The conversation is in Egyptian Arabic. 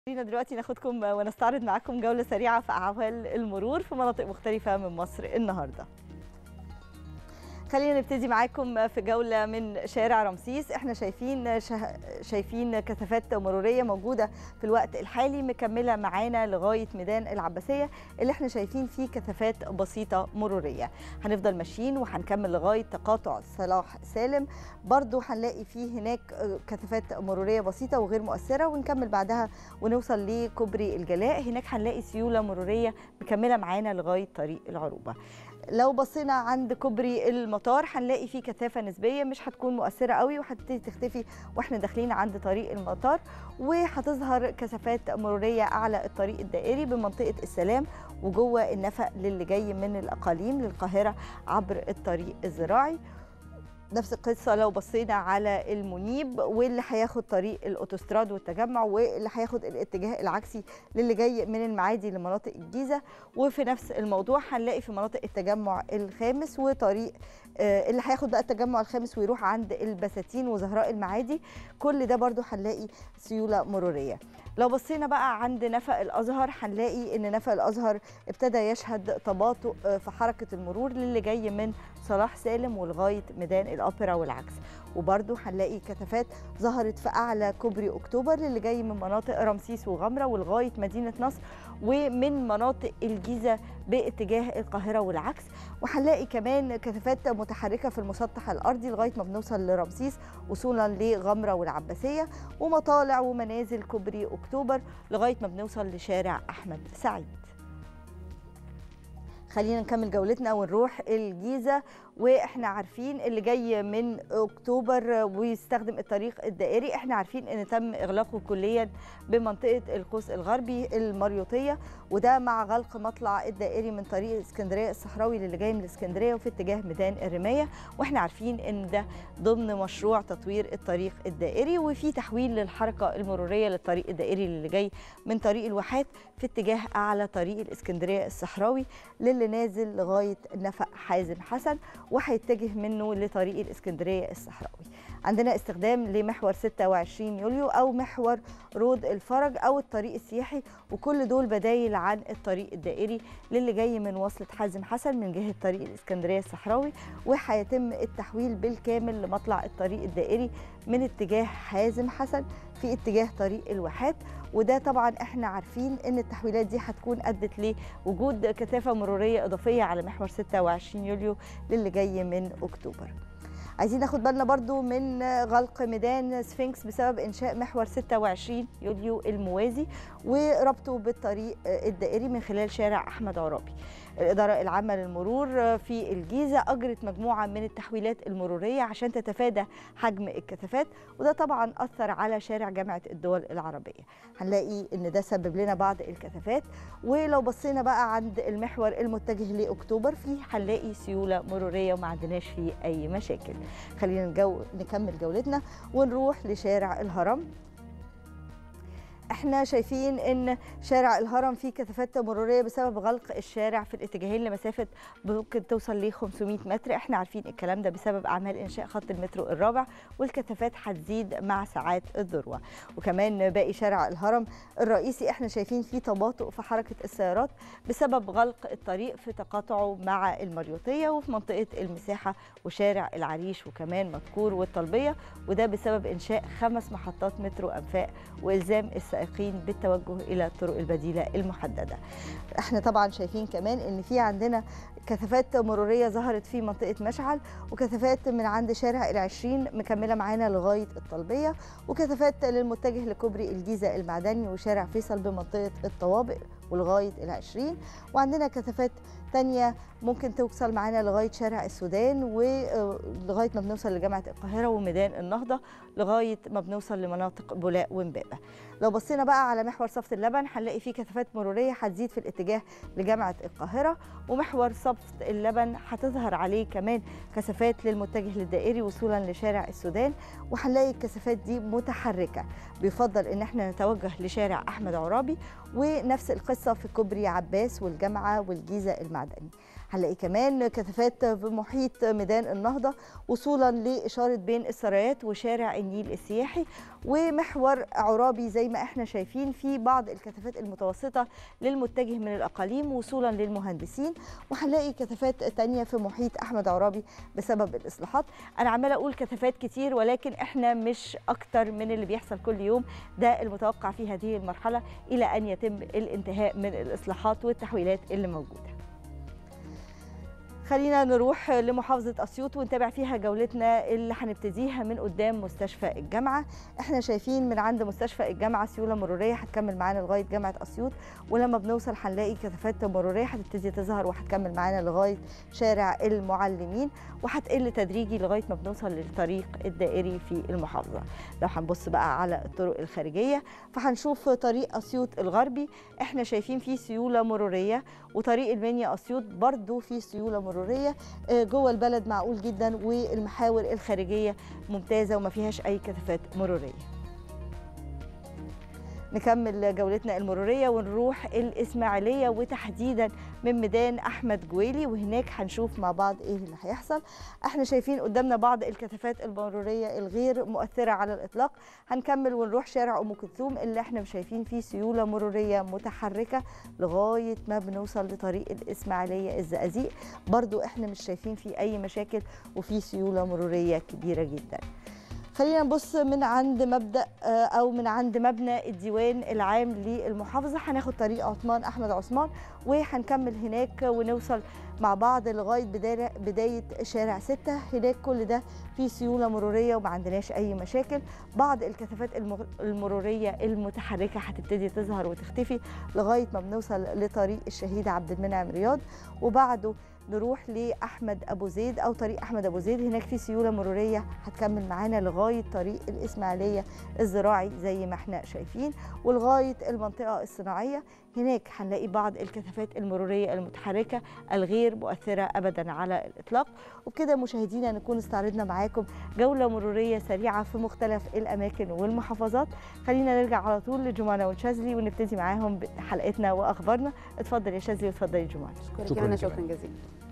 خلينا دلوقتي ناخدكم ونستعرض معاكم جولة سريعة في أعوال المرور في مناطق مختلفة من مصر النهاردة خلينا نبتدي معاكم في جولة من شارع رمسيس احنا شايفين شه... شايفين كثافات مرورية موجودة في الوقت الحالي مكملة معانا لغاية ميدان العباسية اللي احنا شايفين فيه كثافات بسيطة مرورية هنفضل ماشيين وهنكمل لغاية تقاطع صلاح سالم برضو هنلاقي فيه هناك كثافات مرورية بسيطة وغير مؤثرة ونكمل بعدها ونوصل لكوبري الجلاء هناك هنلاقي سيولة مرورية مكملة معانا لغاية طريق العروبة لو بصينا عند كوبري المطار هنلاقي فيه كثافه نسبيه مش هتكون مؤثره قوي وهتبتدي تختفي واحنا داخلين عند طريق المطار وهتظهر كثافات مروريه اعلى الطريق الدائري بمنطقه السلام وجوه النفق للي جاي من الاقاليم للقاهره عبر الطريق الزراعي نفس القصة لو بصينا على المنيب واللي هياخد طريق الأوتوستراد والتجمع واللي هياخد الاتجاه العكسي للي جاي من المعادي لمناطق الجيزة وفي نفس الموضوع هنلاقي في مناطق التجمع الخامس وطريق اللي هياخد بقى التجمع الخامس ويروح عند البساتين وزهراء المعادي كل ده برضو هنلاقي سيولة مرورية لو بصينا بقى عند نفق الازهر هنلاقي ان نفق الازهر ابتدى يشهد تباطؤ في حركه المرور للي جاي من صلاح سالم ولغايه ميدان الاوبرا والعكس وبرده هنلاقي كثافات ظهرت في اعلى كوبري اكتوبر للي جاي من مناطق رمسيس وغمره ولغايه مدينه نصر ومن مناطق الجيزه باتجاه القاهره والعكس وهنلاقي كمان كثافات متحركه في المسطح الارضي لغايه ما بنوصل لرمسيس وصولا لغمره والعباسيه ومطالع ومنازل كوبري اكتوبر لغايه ما بنوصل لشارع احمد سعيد خلينا نكمل جولتنا ونروح الجيزه واحنا عارفين اللي جاي من اكتوبر ويستخدم الطريق الدائري احنا عارفين ان تم اغلاقه كليا بمنطقه القوس الغربي المريوطيه وده مع غلق مطلع الدائري من طريق اسكندريه الصحراوي للي جاي من الاسكندريه وفي اتجاه ميدان الرمايه واحنا عارفين ان ده ضمن مشروع تطوير الطريق الدائري وفي تحويل للحركه المروريه للطريق الدائري اللي جاي من طريق الواحات في اتجاه اعلى طريق الاسكندريه الصحراوي للي نازل لغايه نفق حازم حسن وهيتجه منه لطريق الاسكندريه الصحراوي. عندنا استخدام لمحور 26 يوليو او محور رود الفرج او الطريق السياحي وكل دول بدايل عن الطريق الدائري للي جاي من وصله حازم حسن من جهه طريق الاسكندريه الصحراوي وهيتم التحويل بالكامل لمطلع الطريق الدائري من اتجاه حازم حسن في اتجاه طريق الواحات وده طبعا احنا عارفين ان التحويلات دي هتكون ادت لوجود كثافه مروريه اضافيه على محور 26 يوليو للي جاي من اكتوبر. عايزين ناخد بالنا برضو من غلق ميدان سفنكس بسبب انشاء محور 26 يوليو الموازي وربطه بالطريق الدائري من خلال شارع احمد عرابي. الإدارة العامة للمرور في الجيزة أجرت مجموعة من التحويلات المرورية عشان تتفادى حجم الكثافات وده طبعا أثر على شارع جامعة الدول العربية هنلاقي إن ده سبب لنا بعض الكثافات ولو بصينا بقى عند المحور المتجه لأكتوبر فيه هنلاقي سيولة مرورية وما عندناش فيه أي مشاكل خلينا نجو... نكمل جولتنا ونروح لشارع الهرم احنا شايفين ان شارع الهرم فيه كثافات مروريه بسبب غلق الشارع في الاتجاهين لمسافه ممكن توصل ل 500 متر احنا عارفين الكلام ده بسبب اعمال انشاء خط المترو الرابع والكثافات هتزيد مع ساعات الذروه وكمان باقي شارع الهرم الرئيسي احنا شايفين فيه تباطؤ في حركه السيارات بسبب غلق الطريق في تقاطعه مع المريوطيه وفي منطقه المساحه وشارع العريش وكمان مذكور والطلبيه وده بسبب انشاء خمس محطات مترو انفاق والزام السائقين السائقين بالتوجه الى الطرق البديله المحدده. احنا طبعا شايفين كمان ان في عندنا كثافات مروريه ظهرت في منطقه مشعل وكثافات من عند شارع العشرين مكمله معانا لغايه الطلبيه وكثافات للمتجه لكوبري الجيزه المعدني وشارع فيصل بمنطقه الطوابق ولغايه العشرين وعندنا كثافات تانية ممكن توصل معانا لغاية شارع السودان ولغاية ما بنوصل لجامعة القاهرة وميدان النهضة لغاية ما بنوصل لمناطق بولاق ومبابة لو بصينا بقى على محور صفت اللبن هنلاقي فيه كثافات مرورية هتزيد في الاتجاه لجامعة القاهرة ومحور صفت اللبن هتظهر عليه كمان كثافات للمتجه للدائري وصولا لشارع السودان وهنلاقي الكثافات دي متحركة بيفضل ان احنا نتوجه لشارع احمد عرابي ونفس القصة في كوبري عباس والجامعة والجيزة المعدني هنلاقي كمان كثافات في محيط ميدان النهضه وصولا لاشاره بين السرايات وشارع النيل السياحي ومحور عرابي زي ما احنا شايفين في بعض الكثافات المتوسطه للمتجه من الاقاليم وصولا للمهندسين وهنلاقي كثافات تانية في محيط احمد عرابي بسبب الاصلاحات انا عماله اقول كثافات كتير ولكن احنا مش اكتر من اللي بيحصل كل يوم ده المتوقع في هذه المرحله الى ان يتم الانتهاء من الاصلاحات والتحويلات اللي موجوده خلينا نروح لمحافظة أسيوط ونتابع فيها جولتنا اللي هنبتديها من قدام مستشفى الجامعة احنا شايفين من عند مستشفى الجامعة سيولة مرورية هتكمل معانا لغاية جامعة أسيوط ولما بنوصل هنلاقي كثافات مرورية هتبتدي تظهر وهتكمل معانا لغاية شارع المعلمين وهتقل تدريجي لغاية ما بنوصل للطريق الدائري في المحافظة لو هنبص بقى على الطرق الخارجية فهنشوف طريق أسيوط الغربي احنا شايفين فيه سيولة مرورية وطريق المنيا أسيوط برضو فيه سيولة مرورية مروريه جوه البلد معقول جدا والمحاور الخارجيه ممتازه وما فيهاش اي كثافات مروريه نكمل جولتنا المروريه ونروح الاسماعيليه وتحديدا من ميدان احمد جويلي وهناك هنشوف مع بعض ايه اللي هيحصل احنا شايفين قدامنا بعض الكثافات المروريه الغير مؤثره على الاطلاق هنكمل ونروح شارع ام كلثوم اللي احنا شايفين فيه سيوله مروريه متحركه لغايه ما بنوصل لطريق الاسماعيليه الزقازيق برضو احنا مش شايفين فيه اي مشاكل وفي سيوله مروريه كبيره جدا خلينا نبص من عند مبدا او من عند مبنى الديوان العام للمحافظه هناخد طريق عثمان احمد عثمان وهنكمل هناك ونوصل مع بعض لغايه بدايه بدايه شارع 6 هناك كل ده فيه سيوله مروريه وما عندناش اي مشاكل بعض الكثافات المروريه المتحركه هتبتدي تظهر وتختفي لغايه ما بنوصل لطريق الشهيد عبد المنعم رياض وبعده نروح لاحمد ابو زيد او طريق احمد ابو زيد هناك في سيوله مروريه هتكمل معانا لغايه طريق الاسماعيليه الزراعي زي ما احنا شايفين ولغايه المنطقه الصناعيه هناك هنلاقي بعض الكثافات المروريه المتحركه الغير مؤثره ابدا على الاطلاق وبكده مشاهدينا نكون استعرضنا معاكم جوله مروريه سريعه في مختلف الاماكن والمحافظات خلينا نرجع على طول لجمانه وشاذلي ونبتدي معاهم حلقتنا واخبارنا اتفضل يا شاذلي واتفضلي جمانه شكرا شكرا جزيلا